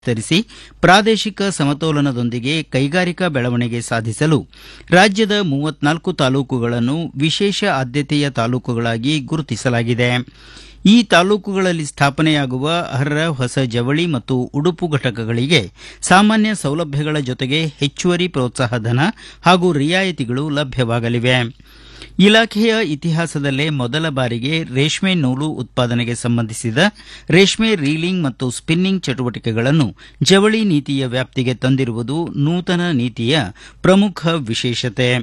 ವಿಸ್ತರಿಸಿ ಪ್ರಾದೇಶಿಕ ಸಮತೋಲನದೊಂದಿಗೆ ಕೈಗಾರಿಕಾ ಬೆಳವಣಿಗೆ ಸಾಧಿಸಲು ರಾಜ್ಯದ ಮೂವತ್ನಾಲ್ಕು ತಾಲೂಕುಗಳನ್ನು ವಿಶೇಷ ಆದ್ಯತೆಯ ತಾಲೂಕುಗಳಾಗಿ ಗುರುತಿಸಲಾಗಿದೆ ಈ ತಾಲೂಕುಗಳಲ್ಲಿ ಸ್ಥಾಪನೆಯಾಗುವ ಅರ್ಹ ಹೊಸ ಜವಳಿ ಮತ್ತು ಉಡುಪು ಘಟಕಗಳಿಗೆ ಸಾಮಾನ್ಯ ಸೌಲಭ್ಯಗಳ ಜೊತೆಗೆ ಹೆಚ್ಚುವರಿ ಪ್ರೋತ್ಸಾಹಧನ ಹಾಗೂ ರಿಯಾಯಿತಿಗಳು ಲಭ್ಯವಾಗಲಿವೆ ಇಲಾಖೆಯ ಇತಿಹಾಸದಲ್ಲೇ ಮೊದಲ ಬಾರಿಗೆ ರೇಷ್ಮೆ ನೂಲು ಉತ್ಪಾದನೆಗೆ ಸಂಬಂಧಿಸಿದ ರೇಷ್ಮೆ ರೀಲಿಂಗ್ ಮತ್ತು ಸ್ಪಿನ್ನಿಂಗ್ ಚಟುವಟಿಕೆಗಳನ್ನು ಜವಳಿ ನೀತಿಯ ವ್ಯಾಪ್ತಿಗೆ ತಂದಿರುವುದು ನೂತನ ನೀತಿಯ ಪ್ರಮುಖ ವಿಶೇಷತೆ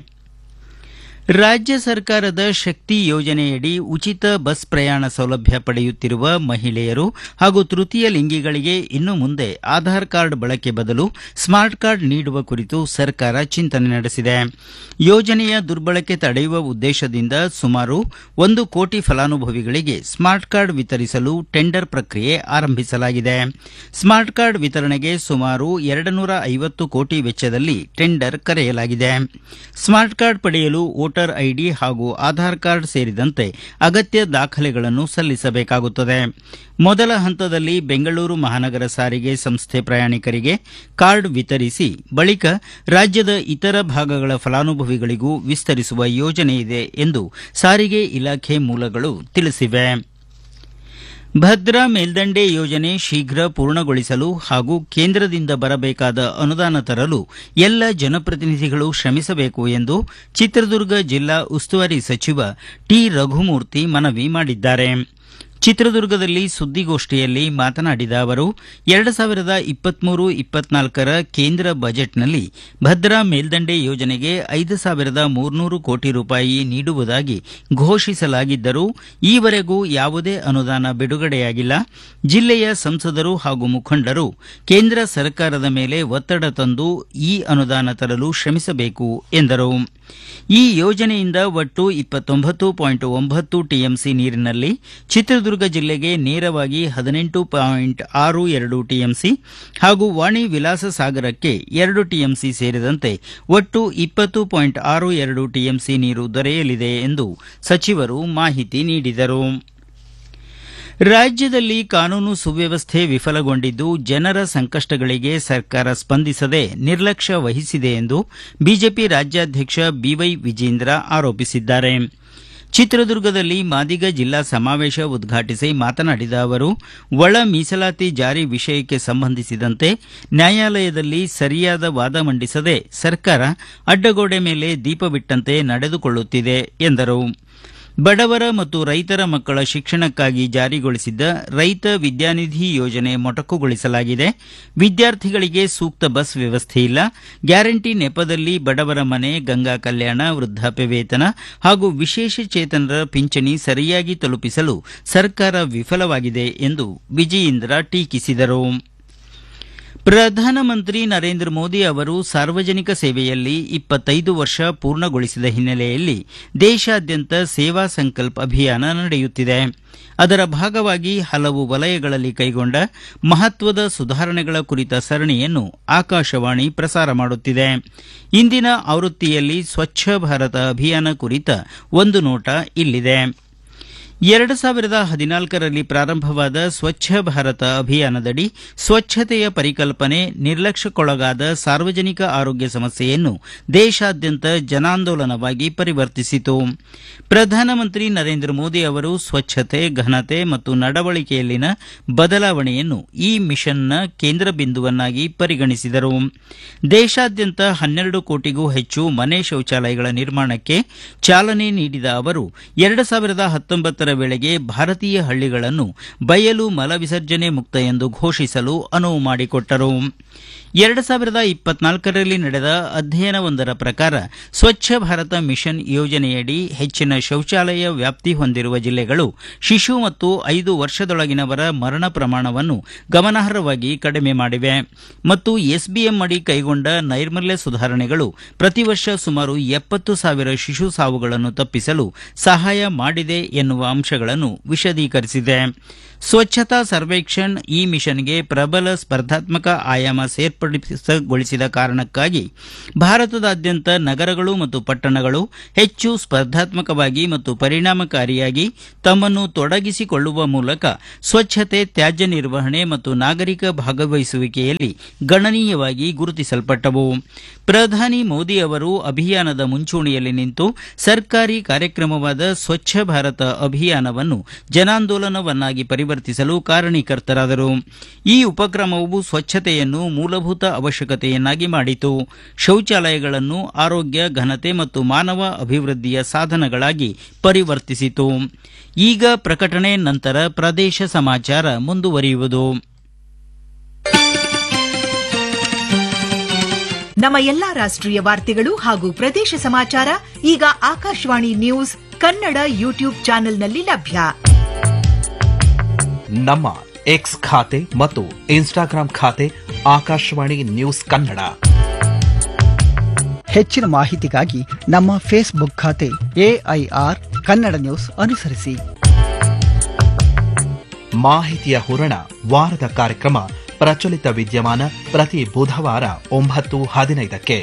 ರಾಜ್ಯ ಸರ್ಕಾರದ ಶಕ್ತಿ ಯೋಜನೆಯಡಿ ಉಚಿತ ಬಸ್ ಪ್ರಯಾಣ ಸೌಲಭ್ಯ ಪಡೆಯುತ್ತಿರುವ ಮಹಿಳೆಯರು ಹಾಗೂ ತೃತೀಯ ಲಿಂಗಿಗಳಿಗೆ ಇನ್ನು ಮುಂದೆ ಆಧಾರ್ ಕಾರ್ಡ್ ಬಳಕೆ ಬದಲು ಸ್ಮಾರ್ಟ್ ಕಾರ್ಡ್ ನೀಡುವ ಕುರಿತು ಸರ್ಕಾರ ಚಿಂತನೆ ನಡೆಸಿದೆ ಯೋಜನೆಯ ದುರ್ಬಳಕೆ ತಡೆಯುವ ಉದ್ದೇಶದಿಂದ ಸುಮಾರು ಒಂದು ಕೋಟಿ ಫಲಾನುಭವಿಗಳಿಗೆ ಸ್ಮಾರ್ಟ್ ಕಾರ್ಡ್ ವಿತರಿಸಲು ಟೆಂಡರ್ ಪ್ರಕ್ರಿಯೆ ಆರಂಭಿಸಲಾಗಿದೆ ಸ್ಮಾರ್ಟ್ ಕಾರ್ಡ್ ವಿತರಣೆಗೆ ಸುಮಾರು ಎರಡು ನೂರ ಐವತ್ತು ಕೋಟಿ ವೆಚ್ಚದಲ್ಲಿ ಟೆಂಡರ್ ಕರೆಯಲಾಗಿದೆ ಸ್ಮಾರ್ಟ್ ಕಾರ್ಡ್ ಪಡೆಯಲು ವೋಟರ್ ಐಡಿ ಹಾಗೂ ಆಧಾರ್ ಕಾರ್ಡ್ ಸೇರಿದಂತೆ ಅಗತ್ಯ ದಾಖಲೆಗಳನ್ನು ಸಲ್ಲಿಸಬೇಕಾಗುತ್ತದೆ ಮೊದಲ ಹಂತದಲ್ಲಿ ಬೆಂಗಳೂರು ಮಹಾನಗರ ಸಾರಿಗೆ ಸಂಸ್ಥೆ ಪ್ರಯಾಣಿಕರಿಗೆ ಕಾರ್ಡ್ ವಿತರಿಸಿ ಬಳಿಕ ರಾಜ್ಯದ ಇತರ ಭಾಗಗಳ ಫಲಾನುಭವಿಗಳಿಗೂ ವಿಸ್ತರಿಸುವ ಯೋಜನೆಯಿದೆ ಎಂದು ಸಾರಿಗೆ ಇಲಾಖೆ ಮೂಲಗಳು ತಿಳಿಸಿವೆ ಭದ್ರಾ ಮೇಲ್ದಂಡೆ ಯೋಜನೆ ಶೀಘ್ರ ಪೂರ್ಣಗೊಳಿಸಲು ಹಾಗೂ ಕೇಂದ್ರದಿಂದ ಬರಬೇಕಾದ ಅನುದಾನ ತರಲು ಎಲ್ಲ ಜನಪ್ರತಿನಿಧಿಗಳು ಶ್ರಮಿಸಬೇಕು ಎಂದು ಚಿತ್ರದುರ್ಗ ಜಿಲ್ಲಾ ಉಸ್ತುವಾರಿ ಸಚಿವ ಟಿ ರಘುಮೂರ್ತಿ ಮನವಿ ಮಾಡಿದ್ದಾರೆ ಚಿತ್ರದುರ್ಗದಲ್ಲಿ ಸುದ್ದಿಗೋಷ್ಠಿಯಲ್ಲಿ ಮಾತನಾಡಿದ ಅವರು ಎರಡು ಸಾವಿರದ ಇಪ್ಪತ್ಮೂರು ಇಪ್ಪತ್ನಾಲ್ಕರ ಕೇಂದ್ರ ಬಜೆಟ್ನಲ್ಲಿ ಭದ್ರಾ ಮೇಲ್ದಂಡೆ ಯೋಜನೆಗೆ ಐದು ಸಾವಿರದ ಮೂರ್ನೂರು ಕೋಟಿ ರೂಪಾಯಿ ನೀಡುವುದಾಗಿ ಘೋಷಿಸಲಾಗಿದ್ದರೂ ಈವರೆಗೂ ಯಾವುದೇ ಅನುದಾನ ಬಿಡುಗಡೆಯಾಗಿಲ್ಲ ಜಿಲ್ಲೆಯ ಸಂಸದರು ಹಾಗೂ ಮುಖಂಡರು ಕೇಂದ್ರ ಸರ್ಕಾರದ ಮೇಲೆ ಒತ್ತಡ ತಂದು ಈ ಅನುದಾನ ತರಲು ಶ್ರಮಿಸಬೇಕು ಎಂದರು ಈ ಯೋಜನೆಯಿಂದ ಒಟ್ಟು ಇಪ್ಪತ್ತೊಂಬತ್ತು ಪಾಯಿಂಟ್ ಒಂಬತ್ತು ಟಿಎಂಸಿ ನೀರಿನಲ್ಲಿ ಚಿತ್ರದುರ್ಗ ಜಿಲ್ಲೆಗೆ ನೇರವಾಗಿ ಹದಿನೆಂಟು ಪಾಯಿಂಟ್ ಆರು ಎರಡು ಟಿಎಂಸಿ ಹಾಗೂ ವಾಣಿ ವಿಲಾಸ ಸಾಗರಕ್ಕೆ ಎರಡು ಟಿಎಂಸಿ ಸೇರಿದಂತೆ ಒಟ್ಟು ಇಪ್ಪತ್ತು ಪಾಯಿಂಟ್ ಆರು ಎರಡು ಟಿಎಂಸಿ ನೀರು ದೊರೆಯಲಿದೆ ಎಂದು ಸಚಿವರು ಮಾಹಿತಿ ನೀಡಿದರು ರಾಜ್ಯದಲ್ಲಿ ಕಾನೂನು ಸುವ್ಯವಸ್ಥೆ ವಿಫಲಗೊಂಡಿದ್ದು ಜನರ ಸಂಕಷ್ಟಗಳಿಗೆ ಸರ್ಕಾರ ಸ್ಪಂದಿಸದೆ ನಿರ್ಲಕ್ಷ್ಯ ವಹಿಸಿದೆ ಎಂದು ಬಿಜೆಪಿ ರಾಜ್ಯಾಧ್ಯಕ್ಷ ಬಿವೈ ವಿಜೇಂದ್ರ ಆರೋಪಿಸಿದ್ದಾರೆ ಚಿತ್ರದುರ್ಗದಲ್ಲಿ ಮಾದಿಗ ಜಿಲ್ಲಾ ಸಮಾವೇಶ ಉದ್ಘಾಟಿಸಿ ಮಾತನಾಡಿದ ಅವರು ಒಳ ಮೀಸಲಾತಿ ಜಾರಿ ವಿಷಯಕ್ಕೆ ಸಂಬಂಧಿಸಿದಂತೆ ನ್ಯಾಯಾಲಯದಲ್ಲಿ ಸರಿಯಾದ ವಾದ ಮಂಡಿಸದೆ ಸರ್ಕಾರ ಅಡ್ಡಗೋಡೆ ಮೇಲೆ ದೀಪ ಬಿಟ್ಟಂತೆ ನಡೆದುಕೊಳ್ಳುತ್ತಿದೆ ಎಂದರು ಬಡವರ ಮತ್ತು ರೈತರ ಮಕ್ಕಳ ಶಿಕ್ಷಣಕ್ಕಾಗಿ ಜಾರಿಗೊಳಿಸಿದ್ದ ರೈತ ವಿದ್ಯಾನಿಧಿ ಯೋಜನೆ ಮೊಟಕುಗೊಳಿಸಲಾಗಿದೆ ವಿದ್ಯಾರ್ಥಿಗಳಿಗೆ ಸೂಕ್ತ ಬಸ್ ವ್ಯವಸ್ಥೆ ಇಲ್ಲ ಗ್ಯಾರಂಟಿ ನೆಪದಲ್ಲಿ ಬಡವರ ಮನೆ ಗಂಗಾ ಕಲ್ಯಾಣ ವೃದ್ಧಾಪ್ಯ ವೇತನ ಹಾಗೂ ವಿಶೇಷ ಚೇತನರ ಪಿಂಚಣಿ ಸರಿಯಾಗಿ ತಲುಪಿಸಲು ಸರ್ಕಾರ ವಿಫಲವಾಗಿದೆ ಎಂದು ವಿಜಯೇಂದ್ರ ಟೀಕಿಸಿದರು ಪ್ರಧಾನಮಂತ್ರಿ ನರೇಂದ್ರ ಮೋದಿ ಅವರು ಸಾರ್ವಜನಿಕ ಸೇವೆಯಲ್ಲಿ ಇಪ್ಪತ್ತೈದು ವರ್ಷ ಪೂರ್ಣಗೊಳಿಸಿದ ಹಿನ್ನೆಲೆಯಲ್ಲಿ ದೇಶಾದ್ಯಂತ ಸೇವಾ ಸಂಕಲ್ಪ ಅಭಿಯಾನ ನಡೆಯುತ್ತಿದೆ ಅದರ ಭಾಗವಾಗಿ ಹಲವು ವಲಯಗಳಲ್ಲಿ ಕೈಗೊಂಡ ಮಹತ್ವದ ಸುಧಾರಣೆಗಳ ಕುರಿತ ಸರಣಿಯನ್ನು ಆಕಾಶವಾಣಿ ಪ್ರಸಾರ ಮಾಡುತ್ತಿದೆ ಇಂದಿನ ಆವೃತ್ತಿಯಲ್ಲಿ ಸ್ವಚ್ಛ ಭಾರತ ಅಭಿಯಾನ ಕುರಿತ ಒಂದು ನೋಟ ಇಲ್ಲಿದೆ ಎರಡು ಸಾವಿರದ ಹದಿನಾಲ್ಕರಲ್ಲಿ ಪ್ರಾರಂಭವಾದ ಸ್ವಚ್ಛ ಭಾರತ ಅಭಿಯಾನದಡಿ ಸ್ವಚ್ಛತೆಯ ಪರಿಕಲ್ಪನೆ ನಿರ್ಲಕ್ಷ್ಯಕ್ಕೊಳಗಾದ ಸಾರ್ವಜನಿಕ ಆರೋಗ್ಯ ಸಮಸ್ಯೆಯನ್ನು ದೇಶಾದ್ಯಂತ ಜನಾಂದೋಲನವಾಗಿ ಪರಿವರ್ತಿಸಿತು ಪ್ರಧಾನಮಂತ್ರಿ ನರೇಂದ್ರ ಮೋದಿ ಅವರು ಸ್ವಚ್ಛತೆ ಘನತೆ ಮತ್ತು ನಡವಳಿಕೆಯಲ್ಲಿನ ಬದಲಾವಣೆಯನ್ನು ಈ ಮಿಷನ್ನ ಕೇಂದ್ರ ಬಿಂದುವನ್ನಾಗಿ ಪರಿಗಣಿಸಿದರು ದೇಶಾದ್ಯಂತ ಹನ್ನೆರಡು ಕೋಟಿಗೂ ಹೆಚ್ಚು ಮನೆ ಶೌಚಾಲಯಗಳ ನಿರ್ಮಾಣಕ್ಕೆ ಚಾಲನೆ ನೀಡಿದ ಅವರು ಎರಡು ಸಾವಿರದ ಹತ್ತೊಂಬತ್ತರ ವೇಳೆಗೆ ಭಾರತೀಯ ಹಳ್ಳಿಗಳನ್ನು ಬಯಲು ಮಲ ವಿಸರ್ಜನೆ ಮುಕ್ತ ಎಂದು ಘೋಷಿಸಲು ಅನುವು ಮಾಡಿಕೊಟ್ಟರು ಎರಡು ಸಾವಿರದ ಇಪ್ಪತ್ನಾಲ್ಕರಲ್ಲಿ ನಡೆದ ಅಧ್ಯಯನವೊಂದರ ಪ್ರಕಾರ ಸ್ವಚ್ಛ ಭಾರತ ಮಿಷನ್ ಯೋಜನೆಯಡಿ ಹೆಚ್ಚಿನ ಶೌಚಾಲಯ ವ್ಯಾಪ್ತಿ ಹೊಂದಿರುವ ಜಿಲ್ಲೆಗಳು ಶಿಶು ಮತ್ತು ಐದು ವರ್ಷದೊಳಗಿನವರ ಮರಣ ಪ್ರಮಾಣವನ್ನು ಗಮನಾರ್ಹವಾಗಿ ಕಡಿಮೆ ಮಾಡಿವೆ ಮತ್ತು ಎಸ್ಬಿಎಂ ಅಡಿ ಕೈಗೊಂಡ ನೈರ್ಮಲ್ಯ ಸುಧಾರಣೆಗಳು ಪ್ರತಿ ವರ್ಷ ಸುಮಾರು ಎಪ್ಪತ್ತು ಸಾವಿರ ಶಿಶು ಸಾವುಗಳನ್ನು ತಪ್ಪಿಸಲು ಸಹಾಯ ಮಾಡಿದೆ ಎನ್ನುವ ಅಂಶಗಳನ್ನು ವಿಶದೀಕರಿಸಿದೆ ಸ್ವಚ್ಛತಾ ಸರ್ವೇಕ್ಷಣ್ ಈ ಮಿಷನ್ಗೆ ಪ್ರಬಲ ಸ್ಪರ್ಧಾತ್ಮಕ ಆಯಾಮ ಸೇರ್ಪಡೆಗೊಳಿಸಿದ ಕಾರಣಕ್ಕಾಗಿ ಭಾರತದಾದ್ಯಂತ ನಗರಗಳು ಮತ್ತು ಪಟ್ಟಣಗಳು ಹೆಚ್ಚು ಸ್ಪರ್ಧಾತ್ಮಕವಾಗಿ ಮತ್ತು ಪರಿಣಾಮಕಾರಿಯಾಗಿ ತಮ್ಮನ್ನು ತೊಡಗಿಸಿಕೊಳ್ಳುವ ಮೂಲಕ ಸ್ವಚ್ಛತೆ ತ್ಯಾಜ್ಯ ನಿರ್ವಹಣೆ ಮತ್ತು ನಾಗರಿಕ ಭಾಗವಹಿಸುವಿಕೆಯಲ್ಲಿ ಗಣನೀಯವಾಗಿ ಗುರುತಿಸಲ್ಪಟ್ಟವು ಪ್ರಧಾನಿ ಮೋದಿ ಅವರು ಅಭಿಯಾನದ ಮುಂಚೂಣಿಯಲ್ಲಿ ನಿಂತು ಸರ್ಕಾರಿ ಕಾರ್ಯಕ್ರಮವಾದ ಸ್ವಚ್ಛ ಭಾರತ ಅಭಿಯಾನವನ್ನು ಜನಾಂದೋಲನವನ್ನಾಗಿ ಪರಿವರ್ತಿಸಲು ಕಾರಣೀಕರ್ತರಾದರು ಈ ಉಪಕ್ರಮವು ಸ್ವಚ್ಛತೆಯನ್ನು ಮೂಲಭೂತ ಅವಶ್ಯಕತೆಯನ್ನಾಗಿ ಮಾಡಿತು ಶೌಚಾಲಯಗಳನ್ನು ಆರೋಗ್ಯ ಘನತೆ ಮತ್ತು ಮಾನವ ಅಭಿವೃದ್ಧಿಯ ಸಾಧನಗಳಾಗಿ ಪರಿವರ್ತಿಸಿತು ಈಗ ಪ್ರಕಟಣೆ ನಂತರ ಪ್ರದೇಶ ಸಮಾಚಾರ ಮುಂದುವರಿಯುವುದು ನಮ್ಮ ಎಲ್ಲಾ ರಾಷ್ಟ್ರೀಯ ವಾರ್ತೆಗಳು ಹಾಗೂ ಪ್ರದೇಶ ಸಮಾಚಾರ ಈಗ ಆಕಾಶವಾಣಿ ನ್ಯೂಸ್ ಕನ್ನಡ ಯೂಟ್ಯೂಬ್ ಚಾನೆಲ್ನಲ್ಲಿ ಲಭ್ಯ ನಮ್ಮ ಎಕ್ಸ್ ಖಾತೆ ಮತ್ತು ಇನ್ಸ್ಟಾಗ್ರಾಂ ಖಾತೆ ಆಕಾಶವಾಣಿ ನ್ಯೂಸ್ ಕನ್ನಡ ಹೆಚ್ಚಿನ ಮಾಹಿತಿಗಾಗಿ ನಮ್ಮ ಫೇಸ್ಬುಕ್ ಖಾತೆ ಎಐಆರ್ ಕನ್ನಡ ನ್ಯೂಸ್ ಅನುಸರಿಸಿ ಮಾಹಿತಿಯ ಹೂರಣ ವಾರದ ಕಾರ್ಯಕ್ರಮ ಪ್ರಚಲಿತ ವಿದ್ಯಮಾನ ಪ್ರತಿ ಬುಧವಾರ ಒಂಬತ್ತು ಹದಿನೈದಕ್ಕೆ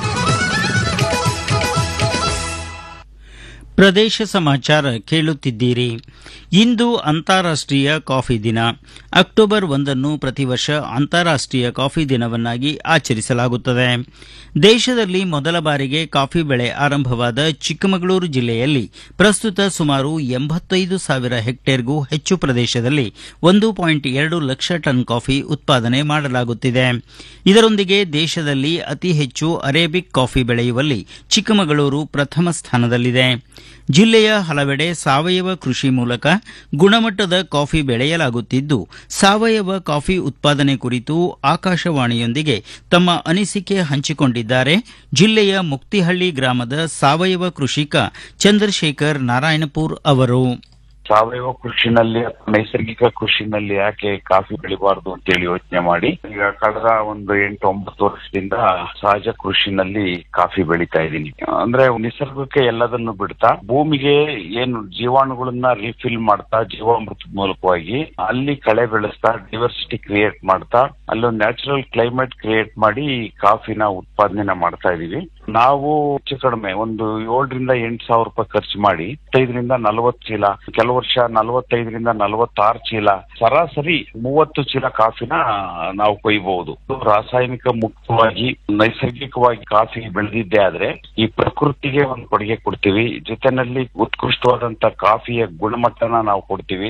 ಪ್ರದೇಶ ಸಮಾಚಾರ ಕೇಳುತ್ತಿದ್ದೀರಿ ಇಂದು ಅಂತಾರಾಷ್ಟೀಯ ಕಾಫಿ ದಿನ ಅಕ್ಟೋಬರ್ ಒಂದನ್ನು ಪ್ರತಿ ವರ್ಷ ಅಂತಾರಾಷ್ಟೀಯ ಕಾಫಿ ದಿನವನ್ನಾಗಿ ಆಚರಿಸಲಾಗುತ್ತದೆ ದೇಶದಲ್ಲಿ ಮೊದಲ ಬಾರಿಗೆ ಕಾಫಿ ಬೆಳೆ ಆರಂಭವಾದ ಚಿಕ್ಕಮಗಳೂರು ಜಿಲ್ಲೆಯಲ್ಲಿ ಪ್ರಸ್ತುತ ಸುಮಾರು ಎಂಬತ್ತೈದು ಸಾವಿರ ಹೆಕ್ಟೇರ್ಗೂ ಹೆಚ್ಚು ಪ್ರದೇಶದಲ್ಲಿ ಒಂದು ಪಾಯಿಂಟ್ ಎರಡು ಲಕ್ಷ ಟನ್ ಕಾಫಿ ಉತ್ಪಾದನೆ ಮಾಡಲಾಗುತ್ತಿದೆ ಇದರೊಂದಿಗೆ ದೇಶದಲ್ಲಿ ಅತಿ ಹೆಚ್ಚು ಅರೇಬಿಕ್ ಕಾಫಿ ಬೆಳೆಯುವಲ್ಲಿ ಚಿಕ್ಕಮಗಳೂರು ಪ್ರಥಮ ಸ್ಥಾನದಲ್ಲಿದೆ ಜಿಲ್ಲೆಯ ಹಲವೆಡೆ ಸಾವಯವ ಕೃಷಿ ಮೂಲಕ ಗುಣಮಟ್ಟದ ಕಾಫಿ ಬೆಳೆಯಲಾಗುತ್ತಿದ್ದು ಸಾವಯವ ಕಾಫಿ ಉತ್ಪಾದನೆ ಕುರಿತು ಆಕಾಶವಾಣಿಯೊಂದಿಗೆ ತಮ್ಮ ಅನಿಸಿಕೆ ಹಂಚಿಕೊಂಡಿದ್ದಾರೆ ಜಿಲ್ಲೆಯ ಮುಕ್ತಿಹಳ್ಳಿ ಗ್ರಾಮದ ಸಾವಯವ ಕೃಷಿಕ ಚಂದ್ರಶೇಖರ್ ನಾರಾಯಣಪುರ್ ಅವರು ಸಾವಯವ ಕೃಷಿನಲ್ಲಿ ಅಥವಾ ನೈಸರ್ಗಿಕ ಕೃಷಿನಲ್ಲಿ ಯಾಕೆ ಕಾಫಿ ಬೆಳಿಬಾರ್ದು ಅಂತೇಳಿ ಯೋಚನೆ ಮಾಡಿ ಈಗ ಕಳೆದ ಒಂದು ಎಂಟು ಒಂಬತ್ತು ವರ್ಷದಿಂದ ಸಹಜ ಕೃಷಿನಲ್ಲಿ ಕಾಫಿ ಬೆಳಿತಾ ಇದ್ದೀನಿ ಅಂದ್ರೆ ನಿಸರ್ಗಕ್ಕೆ ಎಲ್ಲದನ್ನು ಬಿಡ್ತಾ ಭೂಮಿಗೆ ಏನು ಜೀವಾಣುಗಳನ್ನ ರೀಫಿಲ್ ಮಾಡ್ತಾ ಜೀವಾಮೃತದ ಮೂಲಕವಾಗಿ ಅಲ್ಲಿ ಕಳೆ ಬೆಳೆಸ್ತಾ ಡೈವರ್ಸಿಟಿ ಕ್ರಿಯೇಟ್ ಮಾಡ್ತಾ ಅಲ್ಲೊಂದು ನ್ಯಾಚುರಲ್ ಕ್ಲೈಮೇಟ್ ಕ್ರಿಯೇಟ್ ಮಾಡಿ ಕಾಫಿನ ಉತ್ಪಾದನೆ ಮಾಡ್ತಾ ಇದೀವಿ ನಾವು ಹೆಚ್ಚು ಕಡಿಮೆ ಒಂದು ಏಳರಿಂದ ಎಂಟು ಸಾವಿರ ರೂಪಾಯಿ ಖರ್ಚು ಮಾಡಿ ಐದರಿಂದ ನಲವತ್ತು ಚೀಲ ಕೆಲವು ವರ್ಷ ನಲವತ್ತೈದರಿಂದ ನಲವತ್ತಾರು ಚೀಲ ಸರಾಸರಿ ಮೂವತ್ತು ಚೀಲ ಕಾಫಿನ ನಾವು ಕೊಯ್ಬಹುದು ರಾಸಾಯನಿಕ ಮುಕ್ತವಾಗಿ ನೈಸರ್ಗಿಕವಾಗಿ ಕಾಫಿ ಬೆಳೆದಿದ್ದೇ ಆದ್ರೆ ಈ ಪ್ರಕೃತಿಗೆ ಒಂದು ಕೊಡುಗೆ ಕೊಡ್ತೀವಿ ಜೊತೆನಲ್ಲಿ ಉತ್ಕೃಷ್ಟವಾದಂತ ಕಾಫಿಯ ಗುಣಮಟ್ಟನ ನಾವು ಕೊಡ್ತೀವಿ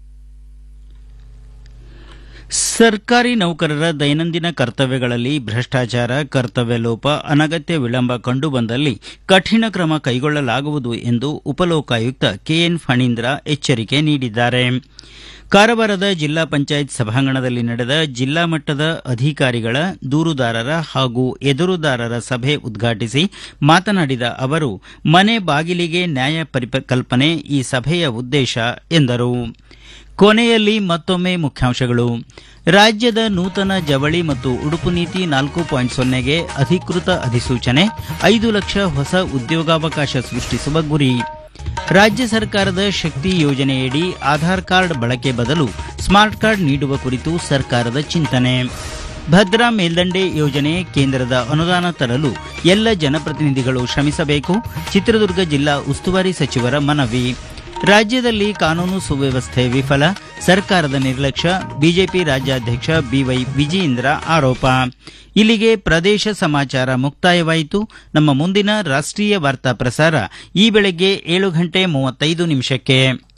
ಸರ್ಕಾರಿ ನೌಕರರ ದೈನಂದಿನ ಕರ್ತವ್ಯಗಳಲ್ಲಿ ಭ್ರಷ್ಟಾಚಾರ ಕರ್ತವ್ಯ ಲೋಪ ಅನಗತ್ಯ ವಿಳಂಬ ಕಂಡುಬಂದಲ್ಲಿ ಕಠಿಣ ಕ್ರಮ ಕೈಗೊಳ್ಳಲಾಗುವುದು ಎಂದು ಉಪಲೋಕಾಯುಕ್ತ ಕೆಎನ್ ಫಣೀಂದ್ರ ಎಚ್ಚರಿಕೆ ನೀಡಿದ್ದಾರೆ ಕಾರವಾರದ ಜಿಲ್ಲಾ ಪಂಚಾಯತ್ ಸಭಾಂಗಣದಲ್ಲಿ ನಡೆದ ಜಿಲ್ಲಾ ಮಟ್ಟದ ಅಧಿಕಾರಿಗಳ ದೂರುದಾರರ ಹಾಗೂ ಎದುರುದಾರರ ಸಭೆ ಉದ್ಘಾಟಿಸಿ ಮಾತನಾಡಿದ ಅವರು ಮನೆ ಬಾಗಿಲಿಗೆ ನ್ಯಾಯ ಪರಿಕಲ್ಪನೆ ಈ ಸಭೆಯ ಉದ್ದೇಶ ಎಂದರು ಕೊನೆಯಲ್ಲಿ ಮತ್ತೊಮ್ಮೆ ಮುಖ್ಯಾಂಶಗಳು ರಾಜ್ಯದ ನೂತನ ಜವಳಿ ಮತ್ತು ಉಡುಪು ನೀತಿ ನಾಲ್ಕು ಪಾಯಿಂಟ್ ಸೊನ್ನೆಗೆ ಅಧಿಕೃತ ಅಧಿಸೂಚನೆ ಐದು ಲಕ್ಷ ಹೊಸ ಉದ್ಯೋಗಾವಕಾಶ ಸೃಷ್ಟಿಸುವ ಗುರಿ ರಾಜ್ಯ ಸರ್ಕಾರದ ಶಕ್ತಿ ಯೋಜನೆಯಡಿ ಆಧಾರ್ ಕಾರ್ಡ್ ಬಳಕೆ ಬದಲು ಸ್ಮಾರ್ಟ್ ಕಾರ್ಡ್ ನೀಡುವ ಕುರಿತು ಸರ್ಕಾರದ ಚಿಂತನೆ ಭದ್ರಾ ಮೇಲ್ದಂಡೆ ಯೋಜನೆ ಕೇಂದ್ರದ ಅನುದಾನ ತರಲು ಎಲ್ಲ ಜನಪ್ರತಿನಿಧಿಗಳು ಶ್ರಮಿಸಬೇಕು ಚಿತ್ರದುರ್ಗ ಜಿಲ್ಲಾ ಉಸ್ತುವಾರಿ ಸಚಿವರ ಮನವಿ ರಾಜ್ಯದಲ್ಲಿ ಕಾನೂನು ಸುವ್ಯವಸ್ಥೆ ವಿಫಲ ಸರ್ಕಾರದ ನಿರ್ಲಕ್ಷ್ಯ ಬಿಜೆಪಿ ರಾಜ್ಯಾಧ್ಯಕ್ಷ ಬಿವೈ ವಿಜಯೇಂದ್ರ ಆರೋಪ ಇಲ್ಲಿಗೆ ಪ್ರದೇಶ ಸಮಾಚಾರ ಮುಕ್ತಾಯವಾಯಿತು ನಮ್ಮ ಮುಂದಿನ ರಾಷ್ಟ್ರೀಯ ವಾರ್ತಾ ಪ್ರಸಾರ ಈ ಬೆಳಗ್ಗೆ ಏಳು ಗಂಟೆ ಮೂವತ್ತೈದು ನಿಮಿಷಕ್ಕೆ